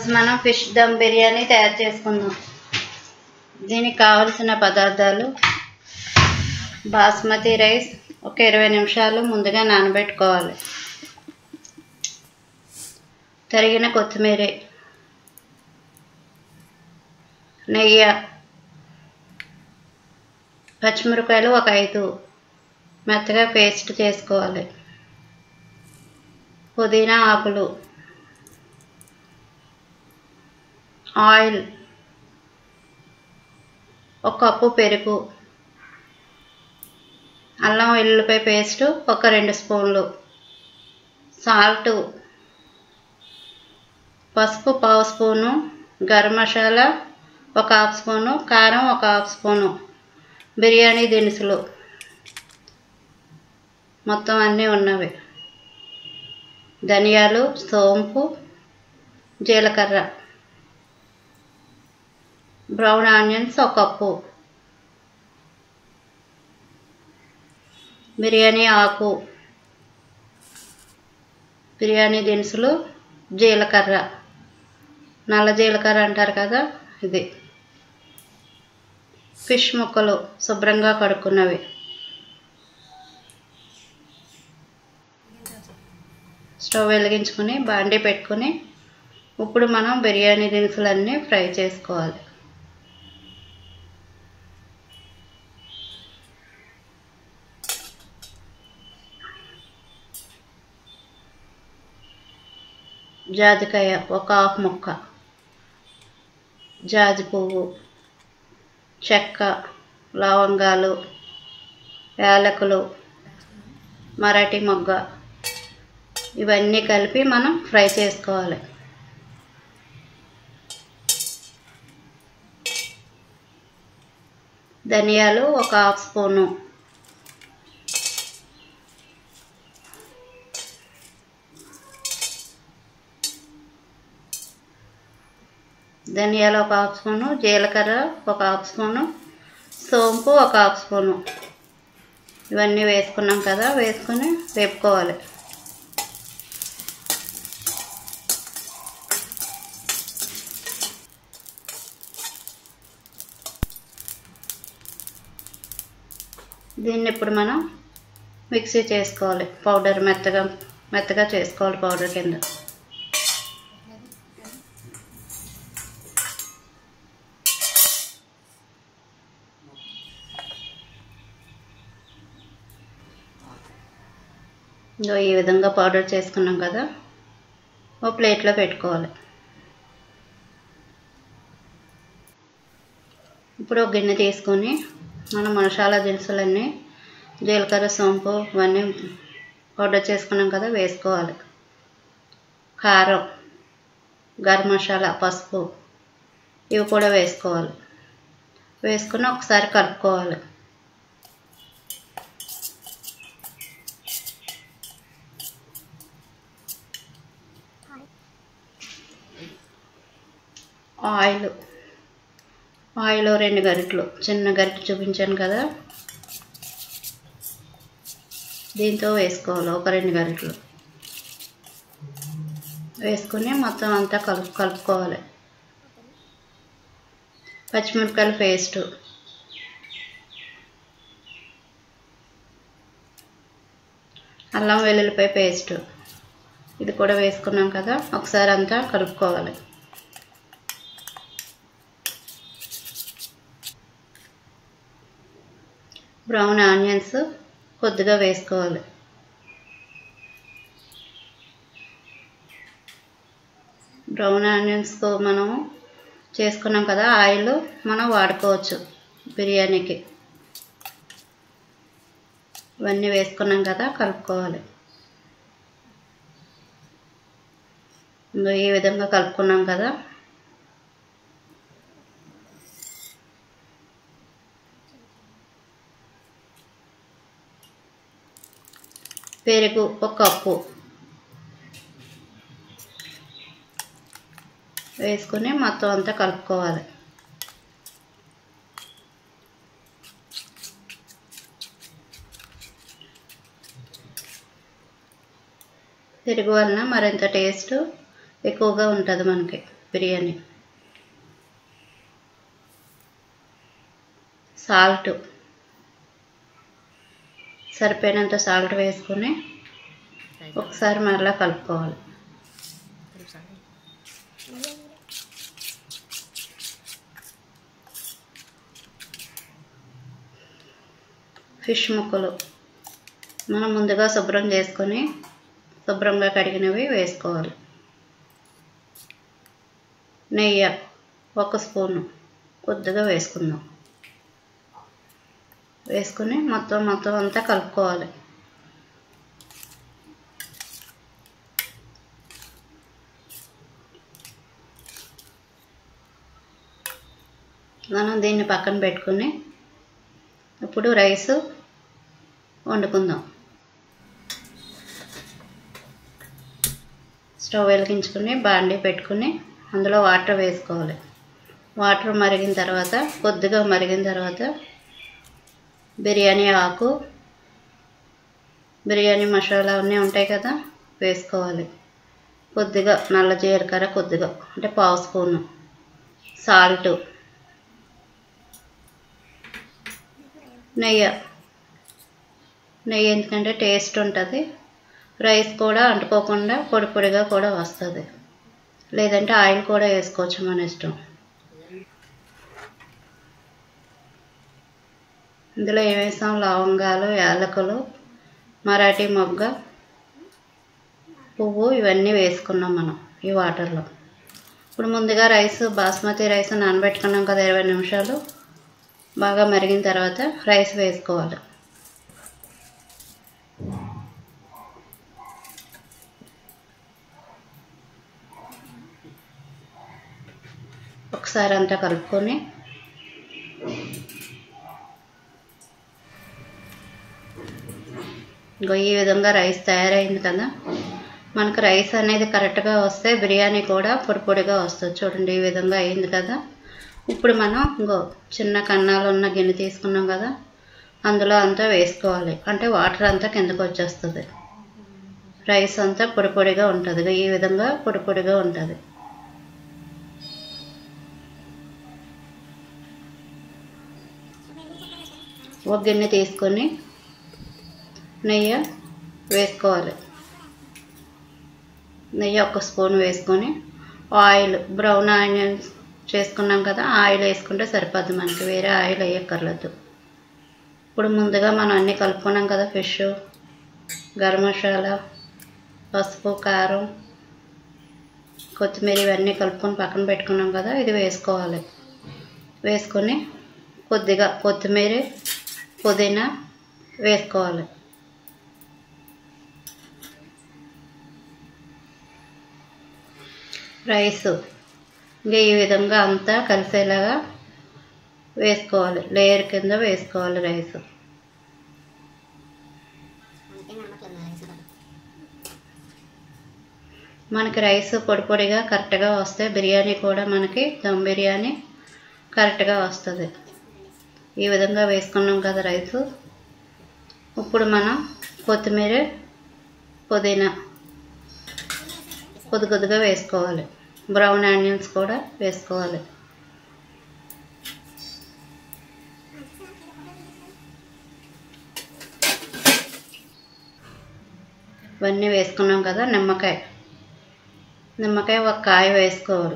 ఈరోజు మనం ఫిష్ దమ్ బిర్యానీ తయారు చేసుకుందాం దీనికి కావలసిన పదార్థాలు బాస్మతి రైస్ ఒక ఇరవై నిమిషాలు ముందుగా నానబెట్టుకోవాలి తరిగిన కొత్తిమీర నెయ్యి పచ్చిమిరపకాయలు ఒక ఐదు మెత్తగా పేస్ట్ చేసుకోవాలి పుదీనా ఆకులు ఆయిల్ ఒక కప్పు పెరుగు అల్లం వెల్లుల్లిపాయ పేస్ట్ ఒక రెండు స్పూన్లు సాల్ట్ పసుపు పావు స్పూను గరం మసాలా ఒక హాఫ్ స్పూను కారం ఒక హాఫ్ స్పూను బిర్యానీ దినుసులు మొత్తం అన్నీ ఉన్నవి ధనియాలు సోంపు జీలకర్ర బ్రౌన్ ఆనియన్స్ ఒక కప్పు బిర్యానీ ఆకు బిర్యానీ దినుసులు జీలకర్ర నల్ల జీలకర్ర అంటారు కదా ఇది ఫిష్ ముక్కలు శుభ్రంగా కడుక్కున్నవి స్టవ్ వెలిగించుకొని బాండీ పెట్టుకొని ఇప్పుడు మనం బిర్యానీ దినుసులన్నీ ఫ్రై చేసుకోవాలి జాజికాయ ఒక హాఫ్ ముక్క జాజి పువ్వు చెక్క లవంగాలు యాలకులు మరాఠీ మొగ్గ ఇవన్నీ కలిపి మనం ఫ్రై చేసుకోవాలి ధనియాలు ఒక హాఫ్ స్పూను ధనియాలు ఒక హాఫ్ స్పూను జీలకర్ర ఒక హాఫ్ స్పూను సోంపు ఒక హాఫ్ స్పూను ఇవన్నీ వేసుకున్నాం కదా వేసుకొని వేపుకోవాలి దీన్ని ఇప్పుడు మనం మిక్సీ చేసుకోవాలి పౌడర్ మెత్తగా మెత్తగా చేసుకోవాలి పౌడర్ కింద ఇంకో ఈ విధంగా పౌడర్ చేసుకున్నాం కదా ఓ ప్లేట్లో పెట్టుకోవాలి ఇప్పుడు ఒక గిన్నె తీసుకొని మనం మసాలా దినుసులన్నీ జీలకర్ర సోంపు ఇవన్నీ పౌడర్ చేసుకున్నాం కదా వేసుకోవాలి కారం గరం మసాలా పసుపు ఇవి కూడా వేసుకోవాలి వేసుకుని ఒకసారి కలుపుకోవాలి ఆయిల్ ఆయిల్ రెండు గరిటలు చిన్న గరిట చూపించాను కదా దీంతో వేసుకోవాలి ఒక రెండు గరిటలు వేసుకుని మొత్తం అంతా కలుపు కలుపుకోవాలి పచ్చిమిరపకాయల పేస్ట్ అల్లం వెల్లుల్లిపాయ పేస్ట్ ఇది కూడా వేసుకున్నాం కదా ఒకసారి అంతా కలుపుకోవాలి బ్రౌన్ ఆనియన్స్ కొద్దిగా వేసుకోవాలి బ్రౌన్ ఆనియన్స్తో మనం చేసుకున్నాం కదా ఆయిల్ మనం వాడుకోవచ్చు బిర్యానీకి ఇవన్నీ వేసుకున్నాం కదా కలుపుకోవాలి ఈ విధంగా కలుపుకున్నాం కదా పెరుగు ఒక కప్పు వేసుకుని మొత్తం అంతా కలుపుకోవాలి పెరుగు వలన మరింత టేస్ట్ ఎక్కువగా ఉంటుంది మనకి బిర్యానీ సాల్ట్ సరిపోయినంత సాల్ట్ వేసుకొని ఒకసారి మరలా కలుపుకోవాలి ఫిష్ ముక్కలు మనం ముందుగా శుభ్రం చేసుకొని శుభ్రంగా కడిగినవి వేసుకోవాలి నెయ్యి ఒక స్పూను కొద్దిగా వేసుకుందాం వేసుకుని మొత్తం మొత్తం అంతా కలుపుకోవాలి మనం దీన్ని పక్కన పెట్టుకుని ఇప్పుడు రైస్ వండుకుందాం స్టవ్ వెలిగించుకుని బాండీ పెట్టుకుని అందులో వాటర్ వేసుకోవాలి వాటర్ మరిగిన తర్వాత కొద్దిగా మరిగిన తర్వాత బిర్యానీ ఆకు బిర్యానీ మసాలా అన్నీ ఉంటాయి కదా వేసుకోవాలి కొద్దిగా నల్ల జీలకర్ర కొద్దిగా అంటే పావు స్పూను సాల్ట్ నెయ్యి నెయ్యి ఎందుకంటే టేస్ట్ ఉంటుంది రైస్ కూడా అంటుకోకుండా పొడి పొడిగా కూడా వస్తుంది లేదంటే ఆయిల్ కూడా వేసుకోవచ్చు మన ఇష్టం ఇందులో ఏం వేసాం లవంగాలు యాలకులు మరాఠీ మొగ్గ పువ్వు ఇవన్నీ వేసుకున్నాం మనం ఈ వాటర్లో ఇప్పుడు ముందుగా రైస్ బాస్మతి రైస్ నానబెట్టుకున్నాం కదా ఇరవై నిమిషాలు బాగా మరిగిన తర్వాత రైస్ వేసుకోవాలి ఒకసారి అంతా కలుపుకొని ఇంకో ఈ విధంగా రైస్ తయారైంది కదా మనకు రైస్ అనేది కరెక్ట్గా వస్తే బిర్యానీ కూడా పొడి పొడిగా వస్తుంది చూడండి ఈ విధంగా అయింది కదా ఇప్పుడు మనం ఇంకో చిన్న కన్నాలు ఉన్న గిన్నె తీసుకున్నాం కదా అందులో అంతా వేసుకోవాలి అంటే వాటర్ అంతా కిందకు వచ్చేస్తుంది రైస్ అంతా పొడి పొడిగా ఉంటుంది ఈ విధంగా పొడి పొడిగా ఉంటుంది ఒక గిన్నె తీసుకొని నెయ్యి వేసుకోవాలి నెయ్యి ఒక స్పూన్ వేసుకొని ఆయిల్ బ్రౌన్ ఆనియన్స్ చేసుకున్నాం కదా ఆయిల్ వేసుకుంటే సరిపోద్ది మనకి వేరే ఆయిల్ వేయక్కర్లేదు ఇప్పుడు ముందుగా మనం అన్నీ కలుపుకున్నాం కదా ఫిష్ గరం మసాలా పసుపు కారం కొత్తిమీర ఇవన్నీ కలుపుకొని పక్కన పెట్టుకున్నాం కదా ఇది వేసుకోవాలి వేసుకొని కొద్దిగా కొత్తిమీర పుదీనా వేసుకోవాలి రైస్ ఇంకా ఈ విధంగా అంతా కలిసేలాగా వేసుకోవాలి లేయర్ కింద వేసుకోవాలి రైస్ మనకి రైస్ పొడి పొడిగా కరెక్ట్గా వస్తే బిర్యానీ కూడా మనకి దమ్ బిర్యానీ కరెక్ట్గా వస్తుంది ఈ విధంగా వేసుకున్నాం కదా రైస్ ఇప్పుడు మనం కొత్తిమీర పుదీనా కొద్ది కొద్దిగా వేసుకోవాలి బ్రౌన్ ఆనియన్స్ కూడా వేసుకోవాలి ఇవన్నీ వేసుకున్నాం కదా నిమ్మకాయ నిమ్మకాయ ఒక కాయ వేసుకోవాలి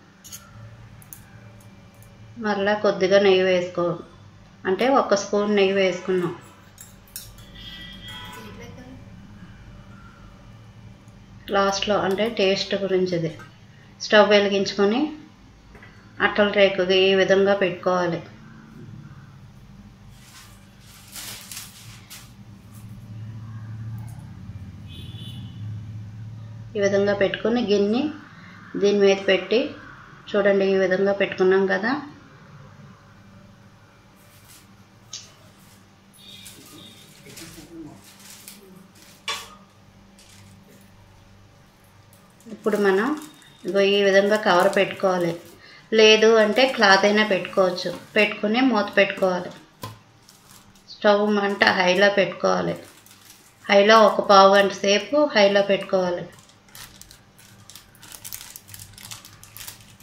మరలా కొద్దిగా నెయ్యి వేసుకోవాలి అంటే ఒక స్పూన్ నెయ్యి వేసుకున్నాం లాస్ట్లో అంటే టేస్ట్ గురించి ఇది స్టవ్ వెలిగించుకొని అట్టల రేకుగా ఈ విధంగా పెట్టుకోవాలి ఈ విధంగా పెట్టుకొని గిన్నె దీని మీద పెట్టి చూడండి ఈ విధంగా పెట్టుకున్నాం కదా ఇప్పుడు మనం ఇగో ఈ విధంగా కవర్ పెట్టుకోవాలి లేదు అంటే క్లాత్ అయినా పెట్టుకోవచ్చు పెట్టుకుని మూత పెట్టుకోవాలి స్టవ్ మంట హైలో పెట్టుకోవాలి హైలో ఒక పావు గంట సేపు హైలో పెట్టుకోవాలి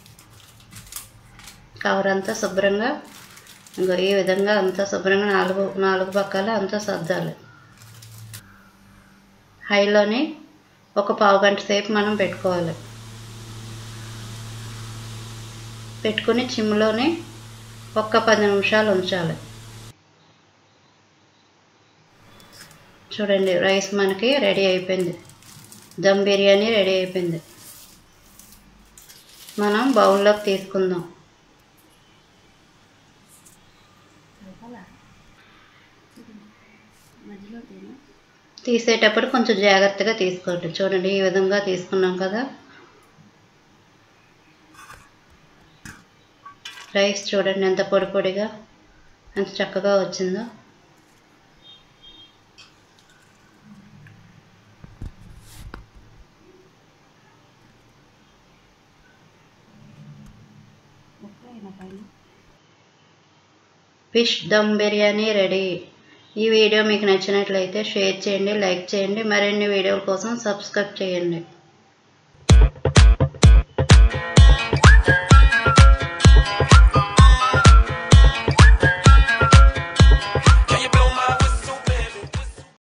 కవర్ అంతా శుభ్రంగా ఇంకో ఈ విధంగా అంతా శుభ్రంగా నాలుగు నాలుగు పక్కల అంతా సర్దాలి హైలోని ఒక పావు గంట సేపు మనం పెట్టుకోవాలి పెట్టుకుని చిమ్లోనే ఒక్క పది నిమిషాలు ఉంచాలి చూడండి రైస్ మనకి రెడీ అయిపోయింది దమ్ బిర్యానీ రెడీ అయిపోయింది మనం బౌల్లోకి తీసుకుందాం తీసేటప్పుడు కొంచెం జాగ్రత్తగా తీసుకోండి చూడండి ఈ విధంగా తీసుకున్నాం కదా రైస్ చూడండి ఎంత పొడి పొడిగా ఎంత చక్కగా వచ్చిందో ఫిష్ దమ్ బిర్యానీ రెడీ ఈ వీడియో మీకు నచ్చినట్లయితే షేర్ చేయండి లైక్ చేయండి మరిన్ని వీడియోల కోసం సబ్స్క్రైబ్ చేయండి